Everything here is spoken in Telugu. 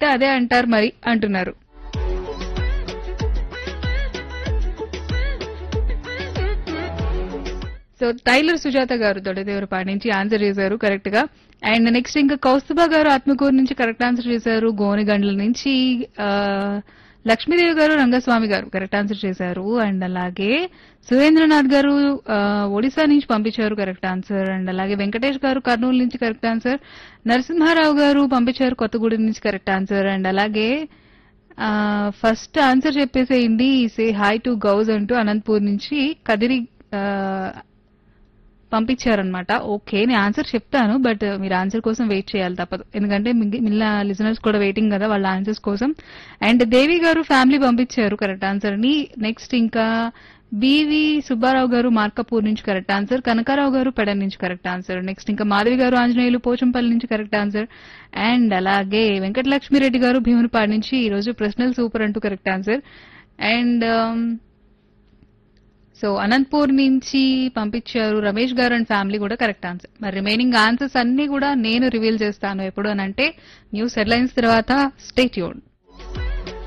అయితే అదే అంటారు మరి అంటున్నారు సో టైలర్ సుజాత గారు దొడదేవరపాటి నుంచి ఆన్సర్ చేశారు కరెక్ట్ గా అండ్ నెక్స్ట్ ఇంకా కౌస్తుభ గారు ఆత్మకూరు నుంచి కరెక్ట్ ఆన్సర్ చేశారు గోనెగండ్ల నుంచి ఆ, లక్ష్మీదేవి గారు రంగస్వామి గారు కరెక్ట్ ఆన్సర్ చేశారు అండ్ అలాగే సురేంద్రనాథ్ గారు ఆ, ఒడిశా నుంచి పంపించారు కరెక్ట్ ఆన్సర్ అండ్ అలాగే వెంకటేష్ గారు కర్నూలు నుంచి కరెక్ట్ ఆన్సర్ నరసింహారావు గారు పంపించారు కొత్తగూడెం నుంచి కరెక్ట్ ఆన్సర్ అండ్ అలాగే ఫస్ట్ ఆన్సర్ చెప్పేసేయండి సే హాయ్ టు గౌజ్ అంటూ అనంతపూర్ నుంచి కదిరి ఆ, పంపించారనమాట ఓకే నేను ఆన్సర్ చెప్తాను బట్ మీరు ఆన్సర్ కోసం వెయిట్ చేయాలి తప్పదు ఎందుకంటే మిగిలిన లిజనర్స్ కూడా వెయిటింగ్ కదా వాళ్ళ ఆన్సర్స్ కోసం అండ్ దేవి గారు ఫ్యామిలీ పంపించారు కరెక్ట్ ఆన్సర్ ని నెక్స్ట్ ఇంకా బివి సుబ్బారావు గారు మార్కపూర్ నుంచి కరెక్ట్ ఆన్సర్ కనకారావు గారు పెడన్ నుంచి కరెక్ట్ ఆన్సర్ నెక్స్ట్ ఇంకా మాధవి గారు ఆంజనేయులు పోచంపల్లి నుంచి కరెక్ట్ ఆన్సర్ అండ్ అలాగే వెంకటలక్ష్మిరెడ్డి గారు భీమునిపాడు నుంచి ఈ రోజు ప్రశ్నలు సూపర్ అంటూ correct answer and so Anantapur నుంచి పంపించారు రమేష్ గారు అండ్ ఫ్యామిలీ కూడా కరెక్ట్ ఆన్సర్ మరి రిమైనింగ్ ఆన్సర్స్ అన్ని కూడా నేను రివీల్ చేస్తాను ఎప్పుడు అని అంటే న్యూస్ హెడ్లైన్స్ తర్వాత స్టేట్ యూన్